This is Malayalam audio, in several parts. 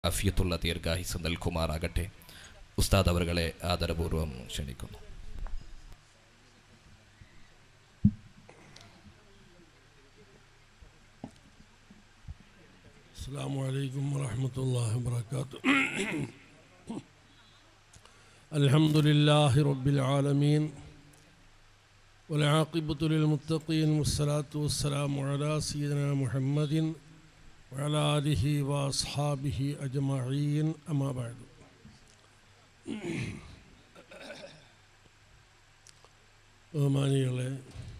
അഫിയത്തുള്ള ദീർഘായുസ് നൽകുമാറാകട്ടെ ഉസ്താദ് അവറുകളെ ആദരപൂർവ്വം ക്ഷണിക്കുന്നു السلام عليكم ورحمة الله وبركاته الحمد لله رب العالمين والعاقبة للمتقين والصلاة والسلام على سيدنا محمد وعلى آله وأصحابه أجمعين أما بعد ബഹുമാനികളെ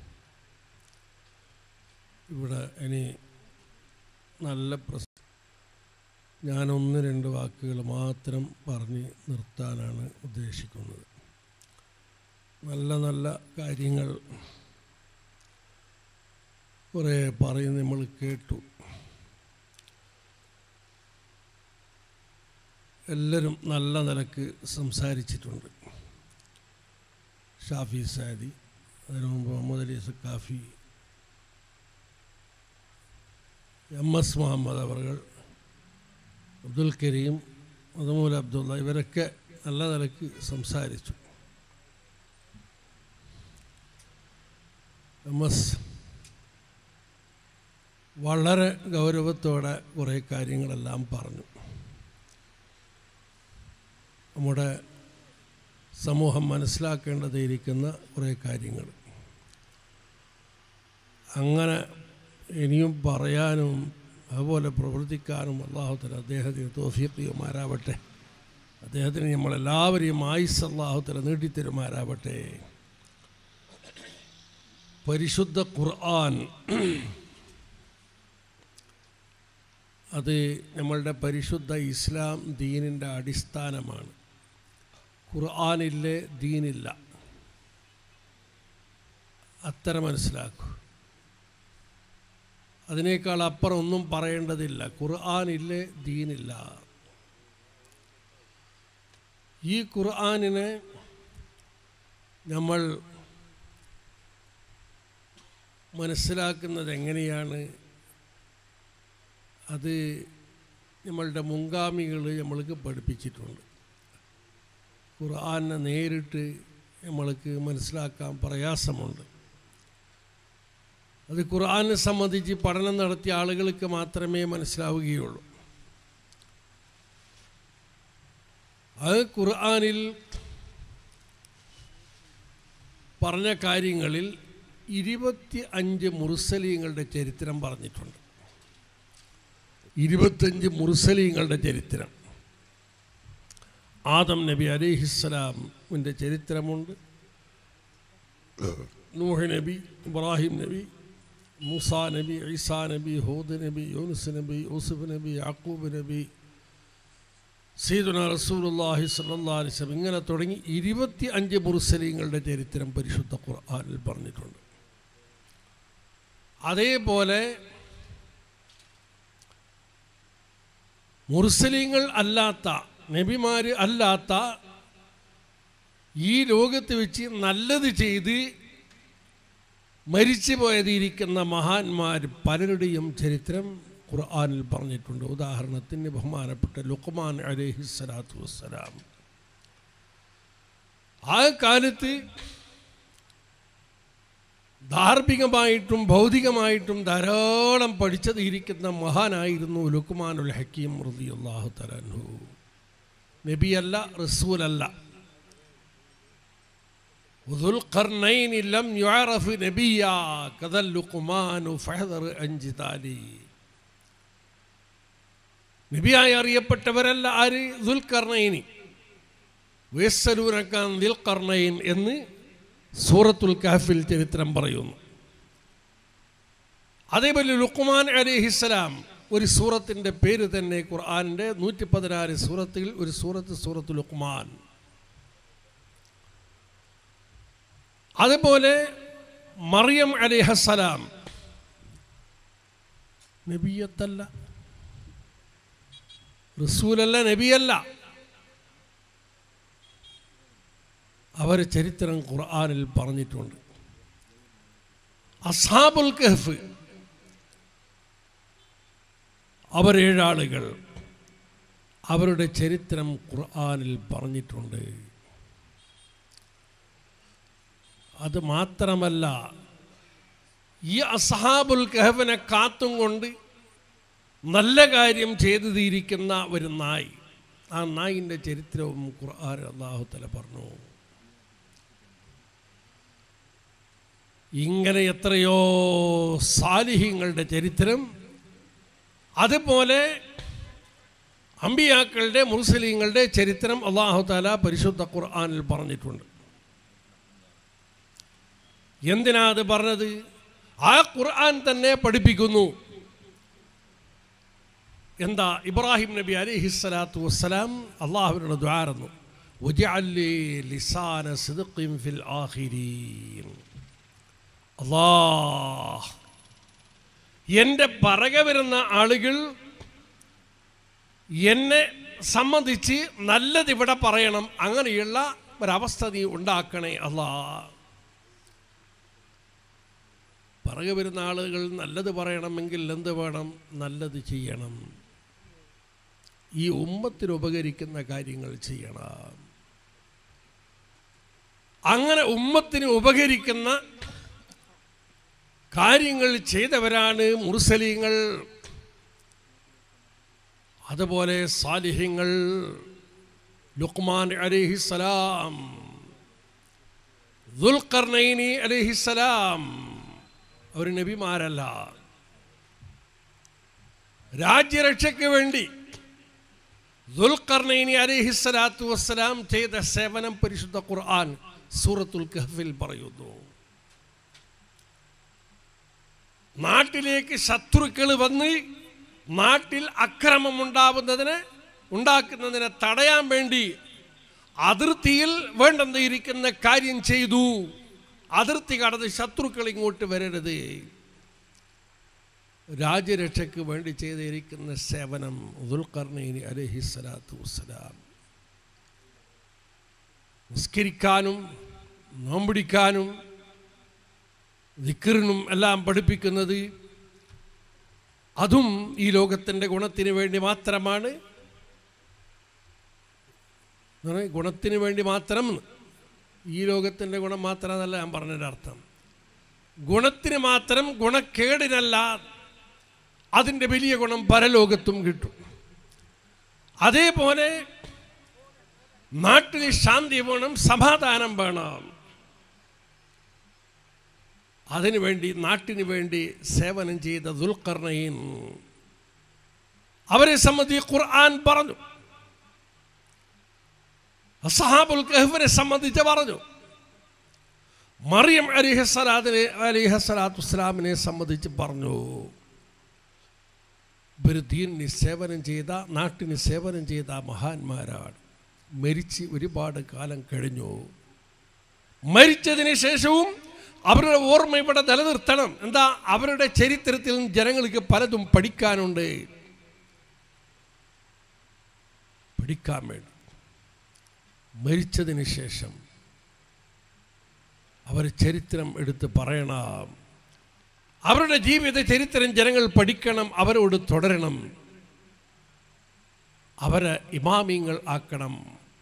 ഇവിടെ ഇനി നല്ല പ്രസ് ഞാനൊന്ന് രണ്ട് വാക്കുകൾ മാത്രം പറഞ്ഞ് നിർത്താനാണ് ഉദ്ദേശിക്കുന്നത് നല്ല നല്ല കാര്യങ്ങൾ കുറേ പറയും നമ്മൾ കേട്ടു എല്ലാവരും നല്ല നിലക്ക് സംസാരിച്ചിട്ടുണ്ട് ഷാഫി സാദി അതിനു മുമ്പ് മുഹമ്മദ് അലി സക്കാഫി എം എസ് മുഹമ്മദ് അവർ അബ്ദുൽ കരീം അതുമൂല അബ്ദുള്ള ഇവരൊക്കെ നല്ല നിലക്ക് സംസാരിച്ചു എം എസ് വളരെ ഗൗരവത്തോടെ കുറേ കാര്യങ്ങളെല്ലാം പറഞ്ഞു നമ്മുടെ സമൂഹം മനസ്സിലാക്കേണ്ടതിരിക്കുന്ന കുറേ കാര്യങ്ങൾ അങ്ങനെ ഇനിയും പറയാനും അതുപോലെ പ്രവർത്തിക്കാനും അള്ളാഹുത്തല അദ്ദേഹത്തിന് തോഫിയമാരാവട്ടെ അദ്ദേഹത്തിന് നമ്മളെല്ലാവരെയും ആയുസ് അള്ളാഹുത്തല നീട്ടിത്തരുമാരാവട്ടെ പരിശുദ്ധ ഖുർആൻ അത് നമ്മളുടെ പരിശുദ്ധ ഇസ്ലാം ദീനിൻ്റെ അടിസ്ഥാനമാണ് ഖുർആാനില്ലേ ദീനില്ല അത്ര മനസ്സിലാക്കൂ അതിനേക്കാൾ അപ്പുറം ഒന്നും പറയേണ്ടതില്ല ഖുർആാനില്ലേ ദീനില്ല ഈ ഖുർആാനിനെ നമ്മൾ മനസ്സിലാക്കുന്നത് എങ്ങനെയാണ് അത് നമ്മളുടെ മുൻഗാമികൾ നമ്മൾക്ക് പഠിപ്പിച്ചിട്ടുണ്ട് ഖുർആാനെ നേരിട്ട് നമ്മൾക്ക് മനസ്സിലാക്കാൻ പ്രയാസമുണ്ട് അത് ഖുർആനെ സംബന്ധിച്ച് പഠനം നടത്തിയ ആളുകൾക്ക് മാത്രമേ മനസ്സിലാവുകയുള്ളൂ അത് ഖുർആനിൽ പറഞ്ഞ കാര്യങ്ങളിൽ ഇരുപത്തി അഞ്ച് മുറുസലീങ്ങളുടെ ചരിത്രം പറഞ്ഞിട്ടുണ്ട് ഇരുപത്തഞ്ച് മുറുസലീങ്ങളുടെ ചരിത്രം ആദം നബി അലിഹിസ്സലാമിൻ്റെ ചരിത്രമുണ്ട് നൂഹ് നബി ഇബ്രാഹിം നബി മൂസ നബി ഈസാ നബി ഹൂദ് നബി യൂനുസ് നബി യൂസുഫ് നബി യാക്കൂബ് നബി സീദുന റസൂലുല്ലാഹി സല്ലാ അലിസ്ലം ഇങ്ങനെ തുടങ്ങി ഇരുപത്തി അഞ്ച് മുറുസലീങ്ങളുടെ ചരിത്രം പരിശുദ്ധ ഖുർആാനിൽ പറഞ്ഞിട്ടുണ്ട് അതേപോലെ മുർസലീങ്ങൾ അല്ലാത്ത നബിമാർ അല്ലാത്ത ഈ ലോകത്ത് വെച്ച് നല്ലത് ചെയ്ത് മരിച്ചു പോയതിരിക്കുന്ന മഹാന്മാർ പലരുടെയും ചരിത്രം ഖുർആാനിൽ പറഞ്ഞിട്ടുണ്ട് ഉദാഹരണത്തിന് ബഹുമാനപ്പെട്ട ലുക്മാൻ അലഹി സ്വലാത്തു വസ്സലാം ആ കാലത്ത് ധാർമ്മികമായിട്ടും ഭൗതികമായിട്ടും ധാരാളം പഠിച്ചത് ഇരിക്കുന്ന മഹാനായിരുന്നു ലുക്മാനുൽ ഹക്കീം റുദി അള്ളാഹു തലാൻഹു നബിയല്ല റസൂലല്ല ذو القرنين لم يعرف نبيا كذا اللقمان فحذر أنجدالي നബിയായി അറിയപ്പെട്ടവരല്ല ആര് ദുൽഖർണയിനി വേസലൂനക്കാൻ ദിൽഖർണയിൻ എന്ന് സൂറത്തുൽ കാഫിൽ ചരിത്രം പറയുന്നു അതേപോലെ ലുക്കുമാൻ അലിഹിസ്സലാം ഒരു സൂറത്തിൻ്റെ പേര് തന്നെ ഖുർആാനിൻ്റെ നൂറ്റി പതിനാറ് സൂറത്തിൽ ഒരു സൂറത്ത് സൂറത്ത് ലുക്മാൻ അതുപോലെ മറിയം അലിഹസ്സലാം നബിയത്തല്ല റസൂലല്ല നബിയല്ല അവർ ചരിത്രം ഖുർആാനിൽ പറഞ്ഞിട്ടുണ്ട് അസാബുൽ കഹഫ് അവർ ഏഴാളുകൾ അവരുടെ ചരിത്രം ഖുർആനിൽ പറഞ്ഞിട്ടുണ്ട് അത് മാത്രമല്ല ഈ അസഹാബുൽ കഹഫിനെ കാത്തും കൊണ്ട് നല്ല കാര്യം ചെയ്തു തീരിക്കുന്ന ഒരു നായ് ആ നായിൻ്റെ ചരിത്രവും ഖുർആൻ അള്ളാഹുത്തല പറഞ്ഞു ഇങ്ങനെ എത്രയോ സാലിഹ്യങ്ങളുടെ ചരിത്രം അതുപോലെ അമ്പിയാക്കളുടെ മുസ്ലിങ്ങളുടെ ചരിത്രം അള്ളാഹു താല പരിശുദ്ധ ഖുർആനിൽ പറഞ്ഞിട്ടുണ്ട് എന്തിനാ അത് പറഞ്ഞത് ആ ഖുർആൻ തന്നെ പഠിപ്പിക്കുന്നു എന്താ ഇബ്രാഹിം നബി അലിഹിസ്സലാത്തു വസ്സലാം അള്ളാഹുവിനോട് ദ്വാരുന്നു ലിസാന സിദ്ഖിൻ ഫിൽ ആഖിരീൻ അല്ലാഹ് എൻ്റെ പറകെ വരുന്ന ആളുകൾ എന്നെ സംബന്ധിച്ച് നല്ലത് ഇവിടെ പറയണം അങ്ങനെയുള്ള ഒരവസ്ഥ നീ ഉണ്ടാക്കണേ അല്ലാ പറകെ വരുന്ന ആളുകൾ നല്ലത് പറയണമെങ്കിൽ എന്ത് വേണം നല്ലത് ചെയ്യണം ഈ ഉമ്മത്തിന് ഉപകരിക്കുന്ന കാര്യങ്ങൾ ചെയ്യണം അങ്ങനെ ഉമ്മത്തിന് ഉപകരിക്കുന്ന കാര്യങ്ങൾ ചെയ്തവരാണ് മുർസലീങ്ങൾ അതുപോലെ സാലിഹ്യങ്ങൾ ലുക്മാൻ അലിഹിസലാം ദുൽഖർനൈനി അലിഹിസലാം അവർ നബിമാരല്ല രാജ്യരക്ഷയ്ക്ക് വേണ്ടി ദുൽഖർനൈനി അലിഹിസ്സലാത്തു വസ്സലാം ചെയ്ത സേവനം പരിശുദ്ധ ഖുർആൻ സൂറത്തുൽ കഹഫിൽ പറയുന്നു നാട്ടിലേക്ക് ശത്രുക്കൾ വന്ന് നാട്ടിൽ അക്രമം ഉണ്ടാവുന്നതിന് ഉണ്ടാക്കുന്നതിനെ തടയാൻ വേണ്ടി അതിർത്തിയിൽ വേണ്ടെന്നിരിക്കുന്ന കാര്യം ചെയ്തു അതിർത്തി കടന്ന് ശത്രുക്കൾ ഇങ്ങോട്ട് വരരുത് രാജ്യരക്ഷയ്ക്ക് വേണ്ടി ചെയ്തിരിക്കുന്ന സേവനം ദുൽഖർണൈനി അലഹിസ്സലാത്തു വസ്സലാം നിസ്കരിക്കാനും നോമ്പിടിക്കാനും ദിക്കറിനും എല്ലാം പഠിപ്പിക്കുന്നത് അതും ഈ ലോകത്തിൻ്റെ ഗുണത്തിന് വേണ്ടി മാത്രമാണ് ഗുണത്തിന് വേണ്ടി മാത്രം ഈ ലോകത്തിൻ്റെ ഗുണം മാത്രമെന്നല്ല ഞാൻ പറഞ്ഞതിൻ്റെ അർത്ഥം ഗുണത്തിന് മാത്രം ഗുണക്കേടിനല്ല അതിൻ്റെ വലിയ ഗുണം പരലോകത്തും കിട്ടും അതേപോലെ നാട്ടിൽ ശാന്തി വേണം സമാധാനം വേണം അതിനു വേണ്ടി നാട്ടിന് വേണ്ടി സേവനം ചെയ്ത ദുൽഖർണയിൻ അവരെ സംബന്ധിച്ച് ഖുർആൻ പറഞ്ഞു അസഹാബുൽ കഹ്ഫിനെ സംബന്ധിച്ച് പറഞ്ഞു മറിയം അലിഹസ്സലാദിനെ അലിഹസ്സലാത്തു വസ്സലാമിനെ സംബന്ധിച്ച് പറഞ്ഞു ഇവർ ദീനിന് സേവനം ചെയ്ത നാട്ടിന് സേവനം ചെയ്ത മഹാന്മാരാണ് മരിച്ച് ഒരുപാട് കാലം കഴിഞ്ഞു മരിച്ചതിന് ശേഷവും അവരുടെ ഓർമ്മ ഇവിടെ നിലനിർത്തണം എന്താ അവരുടെ ചരിത്രത്തിൽ ജനങ്ങൾക്ക് പലതും പഠിക്കാനുണ്ട് പഠിക്കാൻ വേണ്ടി മരിച്ചതിന് ശേഷം അവർ ചരിത്രം എടുത്ത് പറയണം അവരുടെ ജീവിത ചരിത്രം ജനങ്ങൾ പഠിക്കണം അവരോട് തുടരണം അവരെ ഇമാമിങ്ങൾ ആക്കണം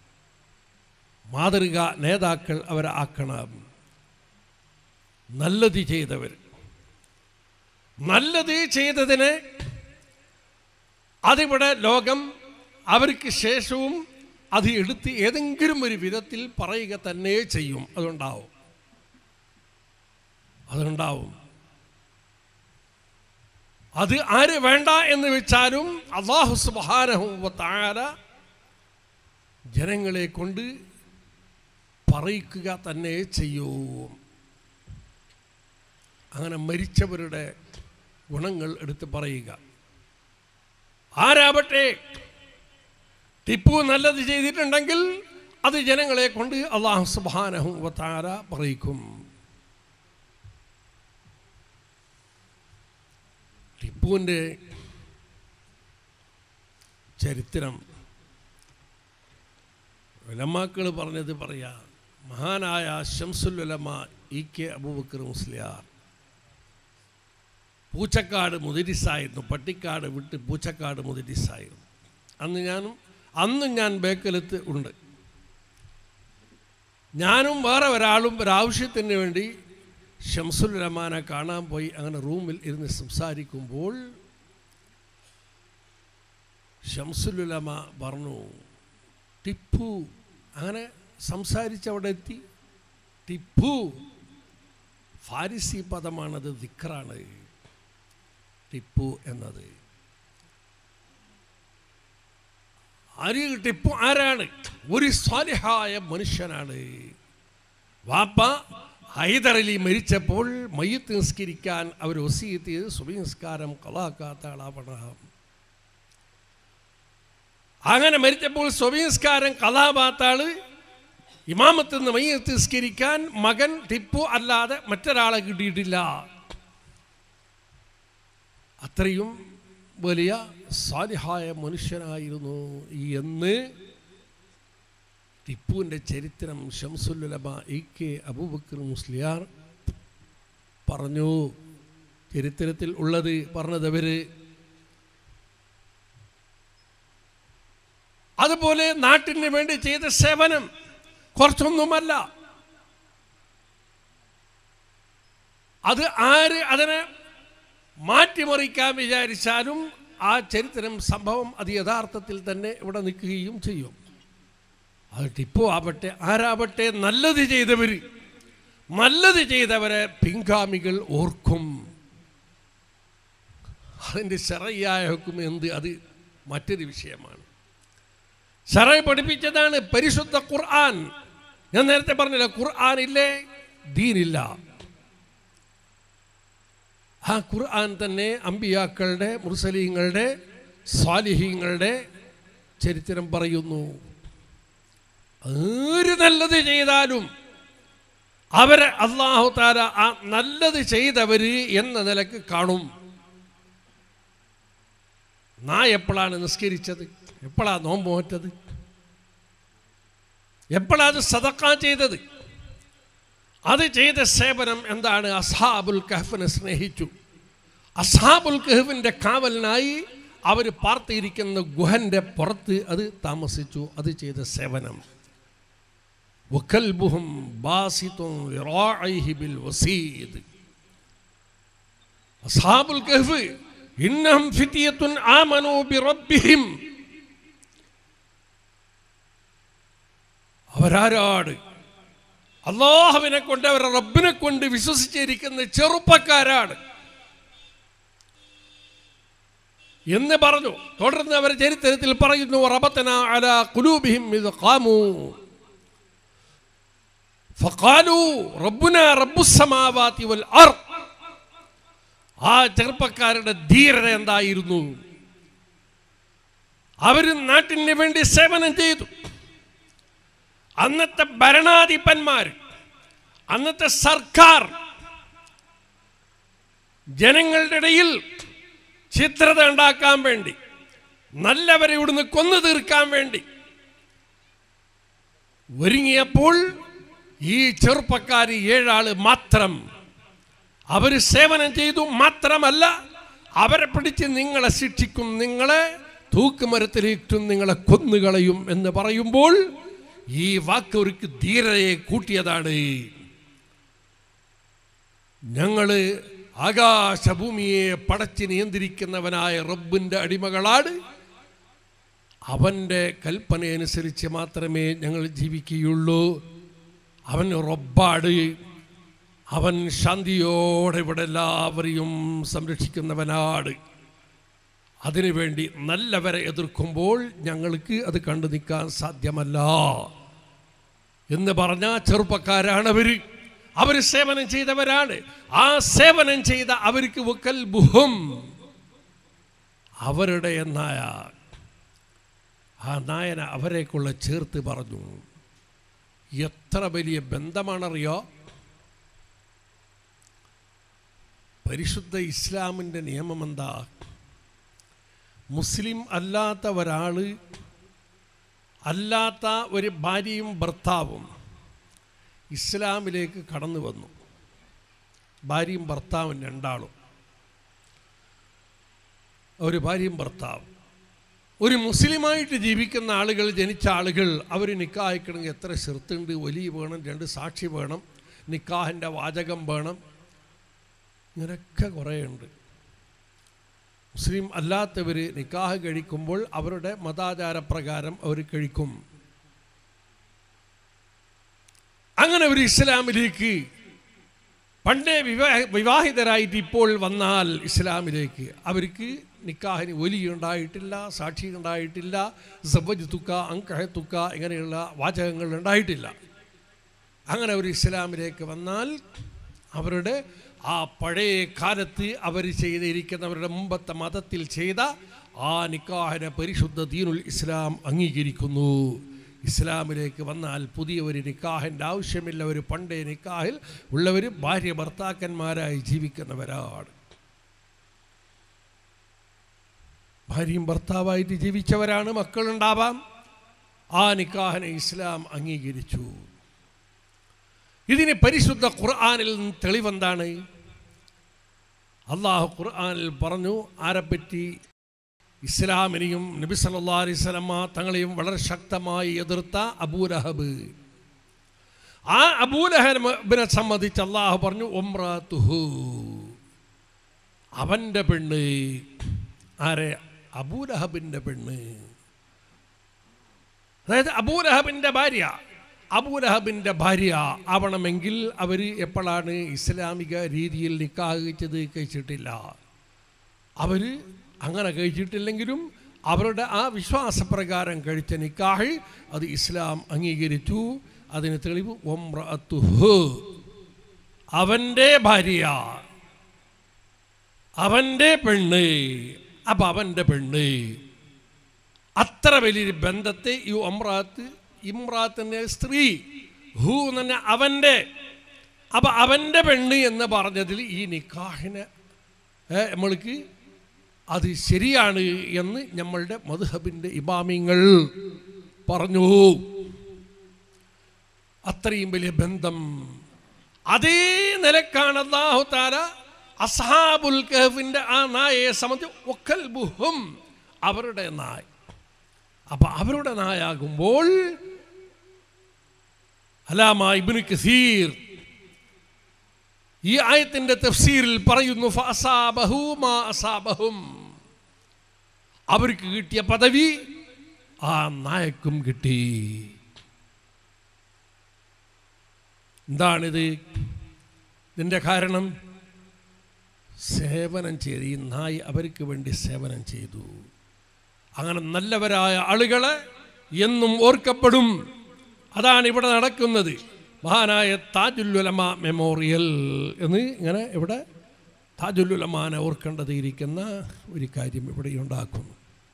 മാതൃക നേതാക്കൾ അവരെ ആക്കണം നല്ലത് ചെയ്തവർ നല്ലത് ചെയ്തതിന് അതിവിടെ ലോകം അവർക്ക് ശേഷവും അത് എടുത്ത് ഏതെങ്കിലും ഒരു വിധത്തിൽ പറയുക തന്നെ ചെയ്യും അതുണ്ടാവും അതുണ്ടാവും അത് ആര് വേണ്ട എന്ന് വെച്ചാലും അള്ളാഹു സുബാനഹുല ജനങ്ങളെ കൊണ്ട് പറയിക്കുക തന്നെ ചെയ്യൂ അങ്ങനെ മരിച്ചവരുടെ ഗുണങ്ങൾ എടുത്ത് പറയുക ആരാവട്ടെ ടിപ്പു നല്ലത് ചെയ്തിട്ടുണ്ടെങ്കിൽ അത് ജനങ്ങളെ കൊണ്ട് അള്ളാഹു സുബാനഹു വത്താര പറയിക്കും ടിപ്പുവിൻ്റെ ചരിത്രം ഉലമാക്കൾ പറഞ്ഞത് പറയാ മഹാനായ ഷംസുലുലമ ഇ കെ അബൂബക്കർ മുസ്ലിയാർ പൂച്ചക്കാട് മുതിരിസായിരുന്നു പട്ടിക്കാട് വിട്ട് പൂച്ചക്കാട് മുതിരിസായിരുന്നു അന്ന് ഞാനും അന്നും ഞാൻ ബേക്കലത്ത് ഉണ്ട് ഞാനും വേറെ ഒരാളും ഒരാവശ്യത്തിന് വേണ്ടി ഷംസുൽ റഹ്മാനെ കാണാൻ പോയി അങ്ങനെ റൂമിൽ ഇരുന്ന് സംസാരിക്കുമ്പോൾ ഷംസുലുലമ പറഞ്ഞു ടിപ്പു അങ്ങനെ സംസാരിച്ചവിടെ എത്തി ടിപ്പു ഫാരിസി പദമാണത് ദിക്റാണ് ടിപ്പു എന്നത് ആര് ടിപ്പു ആരാണ് ഒരു സ്വാലിഹായ മനുഷ്യനാണ് വാപ്പ ഹൈദറലി മരിച്ചപ്പോൾ മയ്യത്ത് നിസ്കരിക്കാൻ അവർ ഒസീത്ത് ചെയ്ത് സുബി നിസ്കാരം കളാക്കാത്ത ആളാവണം അങ്ങനെ മരിച്ചപ്പോൾ സുബി നിസ്കാരം കലാപാത്ത ആള് ഇമാമത്ത് നിന്ന് മയ്യത്ത് നിസ്കരിക്കാൻ മകൻ ടിപ്പു അല്ലാതെ മറ്റൊരാളെ കിട്ടിയിട്ടില്ല അത്രയും വലിയ സാലിഹായ മനുഷ്യനായിരുന്നു എന്ന് ടിപ്പുവിൻ്റെ ചരിത്രം ഷംസുല്ലമ എ കെ അബൂബക്കർ മുസ്ലിയാർ പറഞ്ഞു ചരിത്രത്തിൽ ഉള്ളത് പറഞ്ഞതവര് അതുപോലെ നാട്ടിന് വേണ്ടി ചെയ്ത സേവനം കുറച്ചൊന്നുമല്ല അത് ആര് അതിനെ മാറ്റിമറിക്കാൻ വിചാരിച്ചാലും ആ ചരിത്രം സംഭവം അത് യഥാർത്ഥത്തിൽ തന്നെ ഇവിടെ നിൽക്കുകയും ചെയ്യും അത് ടിപ്പു ആവട്ടെ ആരാവട്ടെ നല്ലത് ചെയ്തവർ നല്ലത് ചെയ്തവരെ പിൻഗാമികൾ ഓർക്കും അതിൻ്റെ ശറയായ ഹുക്കും എന്ത് അത് മറ്റൊരു വിഷയമാണ് ശറ പഠിപ്പിച്ചതാണ് പരിശുദ്ധ ഖുർആൻ ഞാൻ നേരത്തെ പറഞ്ഞില്ല ഖുർആൻ ഇല്ലേ ദീനില്ല ആ ഖുർആൻ തന്നെ അമ്പിയാക്കളുടെ മുർസലീങ്ങളുടെ സ്വാലിഹീങ്ങളുടെ ചരിത്രം പറയുന്നു ആര് നല്ലത് ചെയ്താലും അവരെ അള്ളാഹു താര ആ നല്ലത് ചെയ്തവര് എന്ന നിലക്ക് കാണും നാ എപ്പോഴാണ് നിസ്കരിച്ചത് എപ്പോഴാണ് നോമ്പ് നോറ്റത് എപ്പോഴാണ് സതക്ക ചെയ്തത് അത് ചെയ്ത സേവനം എന്താണ് അസാബുൽ കഹഫിനെ സ്നേഹിച്ചു അസാബുൽ കഹഫിൻ്റെ കാവലിനായി അവർ പാർത്തിയിരിക്കുന്ന ഗുഹൻ്റെ പുറത്ത് അത് താമസിച്ചു അത് ചെയ്ത സേവനം وكلبهم باسط ذراعيه بالوسيد أصحاب الكهف إنهم فتية آمنوا بربهم അവരാരാട് അള്ളാഹുവിനെ കൊണ്ട് അവരുടെ റബ്ബിനെ കൊണ്ട് വിശ്വസിച്ചിരിക്കുന്ന ചെറുപ്പക്കാരാണ് എന്ന് പറഞ്ഞു തുടർന്ന് അവർ ചരിത്രത്തിൽ പറയുന്നു റബത്തന അല കുലൂബിഹിം ഇത് കാമു ഫഖാലു റബ്ബുന റബ്ബുസമാവാതി വൽ അർ ആ ചെറുപ്പക്കാരുടെ ധീരത എന്തായിരുന്നു അവർ നാട്ടിന് വേണ്ടി സേവനം ചെയ്തു അന്നത്തെ ഭരണാധിപന്മാർ അന്നത്തെ സർക്കാർ ജനങ്ങളുടെ ഇടയിൽ ചിത്രത ഉണ്ടാക്കാൻ വേണ്ടി നല്ലവരെ ഇവിടുന്ന് കൊന്നു തീർക്കാൻ വേണ്ടി ഒരുങ്ങിയപ്പോൾ ഈ ചെറുപ്പക്കാർ ഏഴാള് മാത്രം അവർ സേവനം ചെയ്തു മാത്രമല്ല അവരെ പിടിച്ച് നിങ്ങളെ ശിക്ഷിക്കും നിങ്ങളെ തൂക്കുമരത്തിലേറ്റും നിങ്ങളെ കൊന്നുകളയും എന്ന് പറയുമ്പോൾ ഈ വാക്ക് അവർക്ക് ധീരതയെ കൂട്ടിയതാണ് ഞങ്ങള് ആകാശഭൂമിയെ പടച്ച് നിയന്ത്രിക്കുന്നവനായ റബ്ബിൻ്റെ അടിമകളാണ് അവൻ്റെ കൽപ്പനയനുസരിച്ച് മാത്രമേ ഞങ്ങൾ ജീവിക്കുകയുള്ളൂ അവൻ റബ്ബാട് അവൻ ശാന്തിയോടെ ഇവിടെ എല്ലാവരെയും സംരക്ഷിക്കുന്നവനാണ് അതിനുവേണ്ടി നല്ലവരെ എതിർക്കുമ്പോൾ ഞങ്ങൾക്ക് അത് കണ്ടു നിൽക്കാൻ സാധ്യമല്ല എന്ന് പറഞ്ഞ ചെറുപ്പക്കാരാണ് അവർ അവർ സേവനം ചെയ്തവരാണ് ആ സേവനം ചെയ്ത അവർക്ക് വക്കൽ ബുഹും അവരുടെ നായ ആ നായന അവരെക്കുള്ള ചേർത്ത് പറഞ്ഞു എത്ര വലിയ ബന്ധമാണറിയോ പരിശുദ്ധ ഇസ്ലാമിൻ്റെ നിയമം എന്താ മുസ്ലിം അല്ലാത്ത ഒരാൾ അല്ലാത്ത ഒരു ഭാര്യയും ഭർത്താവും ഇസ്ലാമിലേക്ക് കടന്നു വന്നു ഭാര്യയും ഭർത്താവും രണ്ടാളും ഒരു ഭാര്യയും ഭർത്താവും ഒരു മുസ്ലിമായിട്ട് ജീവിക്കുന്ന ആളുകൾ ജനിച്ച ആളുകൾ അവർ നിക്കാഹിക്കണമെങ്കിൽ എത്ര ചെറുത്തുണ്ട് വലിയ വേണം രണ്ട് സാക്ഷി വേണം നിക്കാഹിൻ്റെ വാചകം വേണം ഇങ്ങനെയൊക്കെ കുറേ ഉണ്ട് മുസ്ലിം അല്ലാത്തവർ നിക്കാഹ് കഴിക്കുമ്പോൾ അവരുടെ മതാചാരപ്രകാരം അവർ കഴിക്കും അങ്ങനെ ഒരു ഇസ്ലാമിലേക്ക് പണ്ടേ വിവാഹ വിവാഹിതരായിട്ട് ഇപ്പോൾ വന്നാൽ ഇസ്ലാമിലേക്ക് അവർക്ക് നിക്കാഹിന് ഒലി ഉണ്ടായിട്ടില്ല സാക്ഷി ഉണ്ടായിട്ടില്ല സവജ് തുക്ക അങ്കഹ തുക്ക ഇങ്ങനെയുള്ള വാചകങ്ങൾ ഉണ്ടായിട്ടില്ല അങ്ങനെ ഒരു ഇസ്ലാമിലേക്ക് വന്നാൽ അവരുടെ ആ പഴയ കാലത്ത് അവർ ചെയ്തിരിക്കുന്നവരുടെ മുമ്പത്തെ മതത്തിൽ ചെയ്ത ആ നിക്കാഹിനെ പരിശുദ്ധ ദീനുൽ ഇസ്ലാം അംഗീകരിക്കുന്നു ഇസ്ലാമിലേക്ക് വന്നാൽ പുതിയ ഒരു നിക്കാഹിൻ്റെ ആവശ്യമില്ല ഒരു പണ്ടേ നിക്കാഹിൽ ഉള്ളവർ ഭാര്യ ഭർത്താക്കന്മാരായി ജീവിക്കുന്നവരാണ് ഭാര്യയും ഭർത്താവായിട്ട് ജീവിച്ചവരാണ് മക്കളുണ്ടാവാം ആ നിക്കാഹിനെ ഇസ്ലാം അംഗീകരിച്ചു ഇതിന് പരിശുദ്ധ ഖുർആാനിൽ നിന്ന് തെളിവെന്താണ് അള്ളാഹു ഖുർആാനിൽ പറഞ്ഞു ആരെപ്പറ്റി ഇസ്ലാമിനെയും നബി സല്ലാ അലൈഹി സ്വലമ തങ്ങളെയും വളരെ ശക്തമായി എതിർത്ത അബൂലഹബ് ആ അബൂലഹബിനെ സംബന്ധിച്ച് അള്ളാഹു പറഞ്ഞു ഒമ്രാത്തുഹു അവൻ്റെ പെണ്ണ് ആരെ അബൂലഹബിൻ്റെ പെണ്ണ് അതായത് അബൂലഹബിൻ്റെ ഭാര്യ അബൂലഹബിൻ്റെ ഭാര്യ ആവണമെങ്കിൽ അവർ എപ്പോഴാണ് ഇസ്ലാമിക രീതിയിൽ നിക്കാഹ് കഴിച്ചത് കഴിച്ചിട്ടില്ല അവർ അങ്ങനെ കഴിച്ചിട്ടില്ലെങ്കിലും അവരുടെ ആ വിശ്വാസപ്രകാരം കഴിച്ച നിക്കാഹ് അത് ഇസ്ലാം അംഗീകരിച്ചു അതിന് തെളിവ് ഒമ്രഅത്തുഹു അവൻ്റെ ഭാര്യ അവൻ്റെ പെണ്ണ് അപ്പം അവൻ്റെ പെണ്ണ് അത്ര വലിയൊരു ബന്ധത്തെ ഈ ഒമ്രാത്ത് ഇമ്രാത്തിൻ്റെ സ്ത്രീ ഹു എന്ന് പറഞ്ഞാൽ അവൻ്റെ അപ്പം അവൻ്റെ പെണ്ണ് എന്ന് പറഞ്ഞതിൽ ഈ നിക്കാഹിനെ ഏ, നമ്മൾക്ക് അത് ശരിയാണ് എന്ന് നമ്മളുടെ മധുഹബിൻ്റെ ഇമാമിങ്ങൾ പറഞ്ഞു അത്രയും വലിയ ബന്ധം അതേ നിലക്കാണ് അള്ളാഹു താര അസ്ഹാബുൽ കഹഫിൻ്റെ ആ നായയെ സംബന്ധിച്ച് ഒക്കൽ ബുഹും അവരുടെ നായ അപ്പൊ അവരുടെ നായാകുമ്പോൾ അലാമ ഇബ്നു കസീർ ഈ ആയത്തിന്റെ തഫ്സീറിൽ പറയുന്നു ഫഅസാബഹു മാ അസാബഹും അവർക്ക് കിട്ടിയ പദവി ആ നായക്കും കിട്ടി എന്താണിത് ഇതിൻ്റെ കാരണം സേവനം ചെയ്ത് ഈ നായ് അവർക്ക് വേണ്ടി സേവനം ചെയ്തു അങ്ങനെ നല്ലവരായ ആളുകളെ എന്നും ഓർക്കപ്പെടും അതാണ് ഇവിടെ നടക്കുന്നത് മഹാനായ താജുല്ലുലമ മെമ്മോറിയൽ എന്ന് ഇങ്ങനെ ഇവിടെ താജുല്ലുലമാനെ ഓർക്കേണ്ടത് ഇരിക്കുന്ന ഒരു കാര്യം ഇവിടെ ഉണ്ടാക്കുന്നു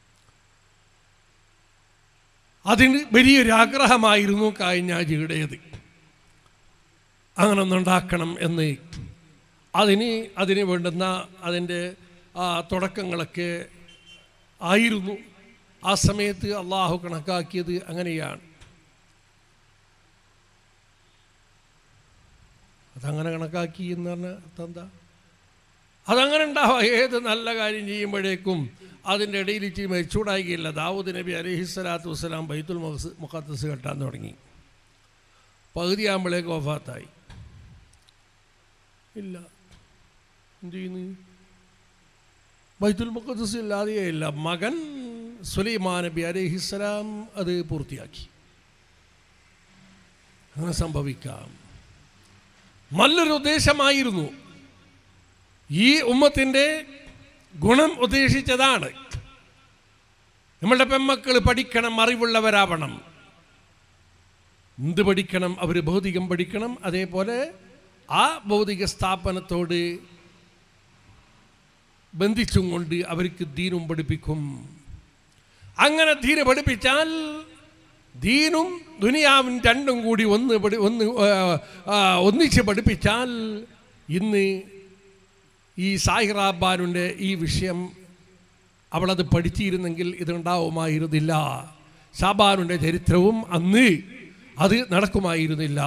അതിന് വലിയൊരു ആഗ്രഹമായിരുന്നു കായഞ്ഞാജിയുടേത് അങ്ങനെ ഒന്നുണ്ടാക്കണം എന്ന് അതിന് അതിന് വേണ്ടുന്ന അതിൻ്റെ ആ തുടക്കങ്ങളൊക്കെ ആയിരുന്നു ആ സമയത്ത് അള്ളാഹു കണക്കാക്കിയത് അങ്ങനെയാണ് അതങ്ങനെ കണക്കാക്കി എന്ന് പറഞ്ഞാൽ എന്താ അതങ്ങനെ ഉണ്ടാവുക ഏത് നല്ല കാര്യം ചെയ്യുമ്പോഴേക്കും അതിൻ്റെ ഇടയിൽ ഇച്ചിരി മെച്ചൂടായില്ല ദാവൂദ് നബി അലഹിസ്വലാത്തു വസ്സലാം ബൈത്തുൽ മുഖസ് മുഖത്തസ് കെട്ടാൻ തുടങ്ങി പകുതിയാകുമ്പോഴേക്ക് വഫാത്തായി ഇല്ല എന്ത് ചെയ്യുന്നു ബൈത്തുൽ മുഖദ്സ് ഇല്ലാതെയേ ഇല്ല മകൻ സുലൈമാൻ നബി അലഹിസ്സലാം അത് പൂർത്തിയാക്കി അങ്ങനെ സംഭവിക്കാം നല്ലൊരു ഉദ്ദേശമായിരുന്നു ഈ ഉമ്മത്തിൻ്റെ ഗുണം ഉദ്ദേശിച്ചതാണ് നമ്മളുടെ പെമ്മക്കൾ പഠിക്കണം അറിവുള്ളവരാവണം എന്ത് പഠിക്കണം അവർ ഭൗതികം പഠിക്കണം അതേപോലെ ആ ഭൗതിക സ്ഥാപനത്തോട് ബന്ധിച്ചും കൊണ്ട് അവർക്ക് ദീനും പഠിപ്പിക്കും അങ്ങനെ ദീന് പഠിപ്പിച്ചാൽ ദീനും ദുനിയാവും രണ്ടും കൂടി ഒന്ന് പഠി ഒന്ന് ആ, ആ, ഒന്നിച്ച് പഠിപ്പിച്ചാൽ ഇന്ന് ഈ സാഹിറാബാനുൻ്റെ ഈ വിഷയം അവളത് പഠിച്ചിരുന്നെങ്കിൽ ഇതുണ്ടാവുമായിരുന്നില്ല ഷാബാനുൻ്റെ ചരിത്രവും അന്ന് അത് നടക്കുമായിരുന്നില്ല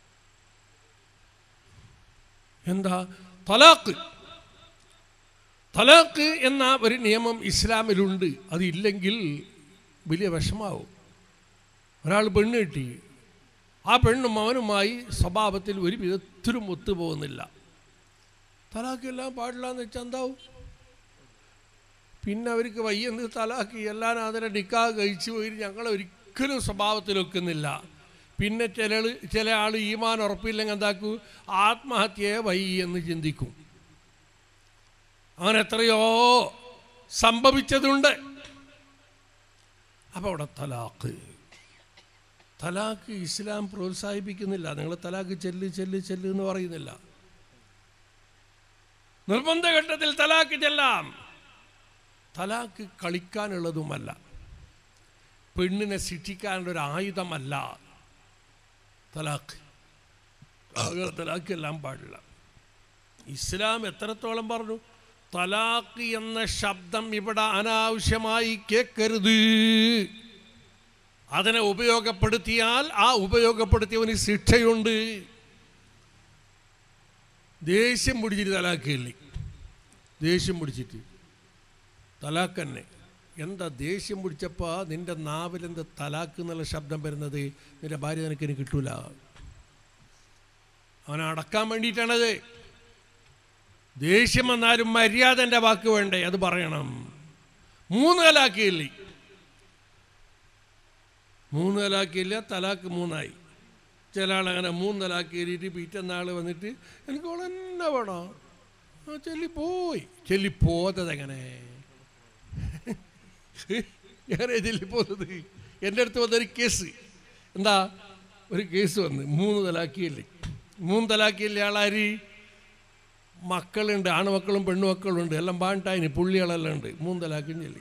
എന്താ തലാഖ് തലാഖ് എന്ന ഒരു നിയമം ഇസ്ലാമിലുണ്ട് അതില്ലെങ്കിൽ വലിയ വിഷമാവും ഒരാൾ പെണ്ണ് കിട്ടി ആ പെണ്ണും അവനുമായി സ്വഭാവത്തിൽ ഒരു വിധത്തിലും ഒത്തുപോകുന്നില്ല തലാഖ് എല്ലാം പാടില്ല എന്ന് വെച്ചാൽ എന്താവും പിന്നെ അവർക്ക് വയ്യെന്ന് തലാഖ് എല്ലാം അതിനെ നിക്കാഹ് കഴിച്ചു പോയി ഞങ്ങളെ ഒരിക്കലും സ്വഭാവത്തിൽ വെക്കുന്നില്ല പിന്നെ ചില ചില ആൾ ഈമാൻ ഉറപ്പില്ലെങ്കിൽ എന്താക്കൂ ആത്മഹത്യയെ വയ്യ എന്ന് ചിന്തിക്കും അങ്ങനെ എത്രയോ സംഭവിച്ചതുണ്ട് അപ്പോൾ അവിടെ തലാഖ് തലാഖ് ഇസ്ലാം പ്രോത്സാഹിപ്പിക്കുന്നില്ല നിങ്ങൾ തലാഖ് ചെല്ല് ചെല്ല് ചെല്ല് എന്ന് പറയുന്നില്ല നിർബന്ധ ഘട്ടത്തിൽ തലാഖ് ചെല്ലാം തലാഖ് കളിക്കാനുള്ളതുമല്ല പെണ്ണിനെ ശിക്ഷിക്കാനുള്ള ഒരു ആയുധമല്ല തലാഖ് അങ്ങനെ തലാഖ് എല്ലാം പാടില്ല ഇസ്ലാം എത്രത്തോളം പറഞ്ഞു തലാഖ് എന്ന ശബ്ദം ഇവിടെ അനാവശ്യമായി കേൾക്കരുത് അതിനെ ഉപയോഗപ്പെടുത്തിയാൽ ആ ഉപയോഗപ്പെടുത്തിയവന് ശിക്ഷയുണ്ട് ദേഷ്യം പിടിച്ചിട്ട് തലാക്കില്ലേ ദേഷ്യം പിടിച്ചിട്ട് തലാക്ക് തന്നെ എന്താ ദേഷ്യം പിടിച്ചപ്പോൾ നിന്റെ നാവിൽ എന്താ തലാക്ക് എന്നുള്ള ശബ്ദം വരുന്നത് നിന്റെ ഭാര്യ നിനക്ക് ഇനി കിട്ടൂല അവനെ അടക്കാൻ വേണ്ടിയിട്ടാണത് ദേഷ്യം വന്നാലും മര്യാദൻ്റെ വാക്ക് വേണ്ടേ അത് പറയണം മൂന്ന് തലാക്കിയില്ലേ മൂന്ന് തലാക്കിയില്ല തലാക്ക് മൂന്നായി ചില ആളങ്ങനെ മൂന്ന് തലാക്ക് കയറിയിട്ട് പിറ്റന്നാൾ വന്നിട്ട് എനിക്ക് അവൾ തന്നെ വേണോ ആ ചെല്ലിപ്പോയി ചെല്ലിപ്പോത്തത് എങ്ങനെ എങ്ങനെ ചെല്ലിപ്പോന്നത് എൻ്റെ അടുത്ത് വന്നൊരു കേസ് എന്താ ഒരു കേസ് വന്ന് മൂന്ന് തലാക്കിയില്ലേ മൂന്ന് തലാക്കിയില്ലേ ആളാരി മക്കളുണ്ട് ആണുമക്കളും പെണ്ണുമക്കളും ഉണ്ട് എല്ലാം പാണ്ടായിന് പുള്ളികളെല്ലാം ഉണ്ട് മൂന്ന് തലാക്കും ചൊല്ലി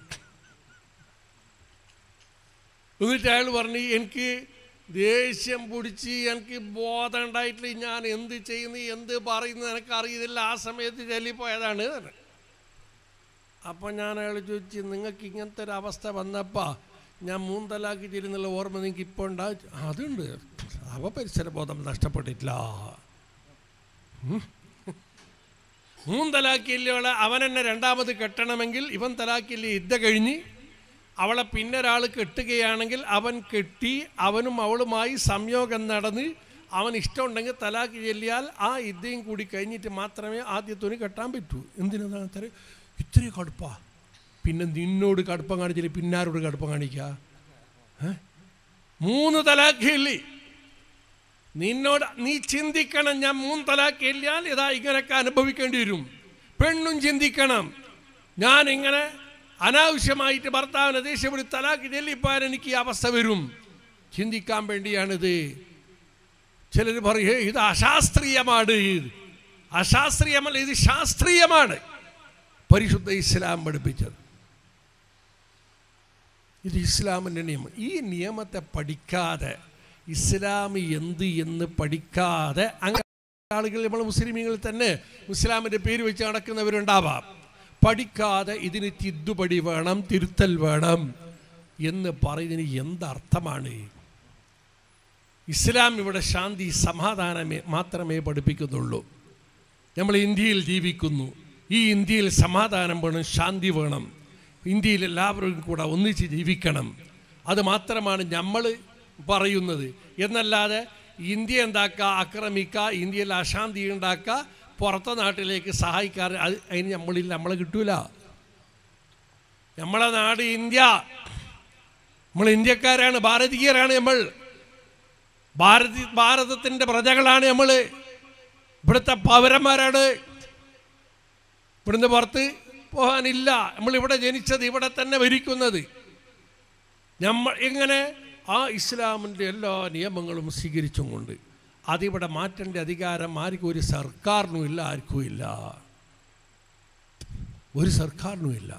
എന്നിട്ട് അയാൾ പറഞ്ഞു എനിക്ക് ദേഷ്യം പിടിച്ച് എനിക്ക് ബോധം ഉണ്ടായിട്ടില്ല ഞാൻ എന്ത് ചെയ്യുന്നു എന്ത് പറയുന്നു എനിക്ക് അറിയുന്നില്ല ആ സമയത്ത് ചെല്ലിപ്പോയതാണ് എന്ന്. അപ്പം ഞാൻ അയാൾ ചോദിച്ചു നിങ്ങൾക്ക് ഇങ്ങനത്തെ ഒരു അവസ്ഥ വന്നപ്പോൾ ഞാൻ മൂന്ന് തലാക്കി ചെല്ലുന്നുള്ള ഓർമ്മ നിങ്ങൾക്ക് ഇപ്പോൾ ഉണ്ടാവും അതുണ്ട് അവ പരിസരബോധം നഷ്ടപ്പെട്ടിട്ടില്ല ഉം. മൂന്ന് തലാക്കിയില്ലോളെ അവൻ എന്നെ രണ്ടാമത് കെട്ടണമെങ്കിൽ ഇവൻ തലാക്കില്ലേ യുദ്ധ കഴിഞ്ഞ് അവളെ പിന്നെ ഒരാൾ കെട്ടുകയാണെങ്കിൽ അവൻ കെട്ടി അവനും അവളുമായി സംയോഗം നടന്ന് അവൻ ഇഷ്ടമുണ്ടെങ്കിൽ തലാക്ക് ചെല്ലിയാൽ ആ യുദ്ധയും കൂടി കഴിഞ്ഞിട്ട് മാത്രമേ ആദ്യത്തോന് കെട്ടാൻ പറ്റൂ എന്തിനാ അത്ര ഇത്രയും കടുപ്പാ പിന്നെ നിന്നോട് കടുപ്പം കാണിച്ചില്ല പിന്നാരോട് കടുപ്പം കാണിക്കുക ഏ? മൂന്ന് തലാക്കില്ലേ നിന്നോട് നീ ചിന്തിക്കണം ഞാൻ മൂന്ന് തലാക്ക് ഇല്ലാൽ ഇതാ ഇങ്ങനെയൊക്കെ അനുഭവിക്കേണ്ടി വരും പെണ്ണും ചിന്തിക്കണം ഞാൻ ഇങ്ങനെ അനാവശ്യമായിട്ട് ഭർത്താവിനെ ദേഷ്യപ്പെടി തലാക്ക് ചെല്ലിപ്പോയാൽ എനിക്ക് ഈ അവസ്ഥ വരും ചിന്തിക്കാൻ വേണ്ടിയാണിത് ചിലർ പറയേ ഇത് അശാസ്ത്രീയമാണ് ഇത് അശാസ്ത്രീയമല്ല ഇത് ശാസ്ത്രീയമാണ് പരിശുദ്ധ ഇസ്ലാം പഠിപ്പിച്ചത് ഇത് ഇസ്ലാമിൻ്റെ നിയമം ഈ നിയമത്തെ പഠിക്കാതെ ഇസ്ലാം എന്ത് എന്ന് പഠിക്കാതെ അങ്ങനെ ആളുകൾ നമ്മൾ മുസ്ലിമീങ്ങളിൽ തന്നെ ഇസ്ലാമിൻ്റെ പേര് വെച്ച് നടക്കുന്നവരുണ്ടാവാം പഠിക്കാതെ ഇതിന് തിദ്ദുപടി വേണം തിരുത്തൽ വേണം എന്ന് പറയുന്നതിന് എന്തർത്ഥമാണ് ഇസ്ലാം ഇവിടെ ശാന്തി സമാധാനമേ മാത്രമേ പഠിപ്പിക്കുന്നുള്ളൂ നമ്മൾ ഇന്ത്യയിൽ ജീവിക്കുന്നു ഈ ഇന്ത്യയിൽ സമാധാനം വേണം ശാന്തി വേണം ഇന്ത്യയിൽ എല്ലാവരും കൂടെ ഒന്നിച്ച് ജീവിക്കണം അത് മാത്രമാണ് നമ്മൾ പറയുന്നത് എന്നല്ലാതെ ഇന്ത്യ എന്താക്കുക ആക്രമിക്കുക ഇന്ത്യയിൽ അശാന്തി ഉണ്ടാക്കുക പുറത്തെ നാട്ടിലേക്ക് സഹായിക്കാറ് അത് അതിന് നമ്മളിൽ നമ്മളെ കിട്ടൂല നമ്മളെ നാട് ഇന്ത്യ നമ്മൾ ഇന്ത്യക്കാരാണ് ഭാരതീയരാണ് നമ്മൾ ഭാരതി ഭാരതത്തിൻ്റെ പ്രജകളാണ് നമ്മൾ ഇവിടുത്തെ പൗരന്മാരാണ് ഇവിടുന്ന് പുറത്ത് പോകാനില്ല നമ്മളിവിടെ ജനിച്ചത് ഇവിടെ തന്നെ ഭരിക്കുന്നത് നമ്മൾ ഇങ്ങനെ ആ ഇസ്ലാമിൻ്റെ എല്ലാ നിയമങ്ങളും സ്വീകരിച്ചും കൊണ്ട് അതിവിടെ മാറ്റേണ്ട അധികാരം ആർക്കും ഒരു സർക്കാരിനും ഇല്ല ആർക്കും ഇല്ല ഒരു സർക്കാരിനും ഇല്ല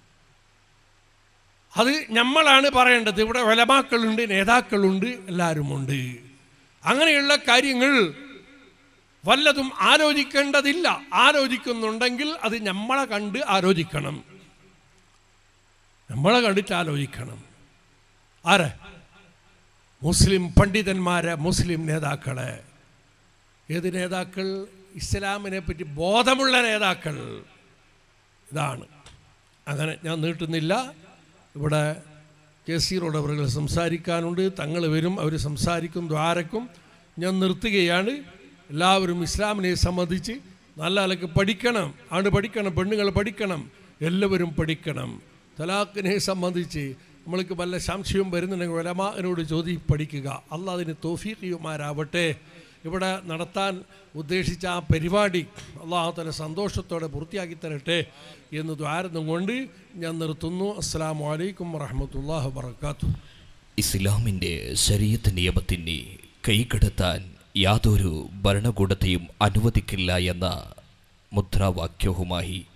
അത് നമ്മളാണ് പറയേണ്ടത് ഇവിടെ വലമാക്കളുണ്ട് നേതാക്കളുണ്ട് എല്ലാവരുമുണ്ട് അങ്ങനെയുള്ള കാര്യങ്ങൾ വല്ലതും ആലോചിക്കേണ്ടതില്ല ആലോചിക്കുന്നുണ്ടെങ്കിൽ അത് നമ്മളെ കണ്ട് ആലോചിക്കണം നമ്മളെ കണ്ടിട്ട് ആലോചിക്കണം ആരെ മുസ്ലിം പണ്ഡിതന്മാരെ മുസ്ലിം നേതാക്കളെ ഏത് നേതാക്കൾ ഇസ്ലാമിനെ പറ്റി ബോധമുള്ള നേതാക്കൾ ഇതാണ് അങ്ങനെ ഞാൻ നീട്ടുന്നില്ല ഇവിടെ കെ സി റോഡ് അവർ സംസാരിക്കാനുണ്ട് തങ്ങൾ വരും അവർ സംസാരിക്കും ദ്വാരക്കും ഞാൻ നിർത്തുകയാണ് എല്ലാവരും ഇസ്ലാമിനെ സംബന്ധിച്ച് നല്ല നിലക്ക് പഠിക്കണം ആണ് പഠിക്കണം പെണ്ണുങ്ങൾ പഠിക്കണം എല്ലാവരും പഠിക്കണം തലാഖിനെ സംബന്ധിച്ച് നമ്മൾക്ക് വല്ല സംശയവും വരുന്നുണ്ടെങ്കിൽ ഒലമാനോട് ചോദി പഠിക്കുക അല്ല അതിന് തോഫീഖിയുമാരാവട്ടെ ഇവിടെ നടത്താൻ ഉദ്ദേശിച്ച ആ പരിപാടി അള്ളാഹുത്തല സന്തോഷത്തോടെ പൂർത്തിയാക്കി തരട്ടെ എന്ന് ദ്വാരം കൊണ്ട് ഞാൻ നിർത്തുന്നു അസ്സാം വലൈക്കും വറഹമത്തല്ലാഹ് വർക്കാത്തു ഇസ്ലാമിൻ്റെ ശരീരത്ത് നിയമത്തിനെ കൈകടത്താൻ യാതൊരു ഭരണകൂടത്തെയും അനുവദിക്കില്ല എന്ന മുദ്രാവാക്യവുമായി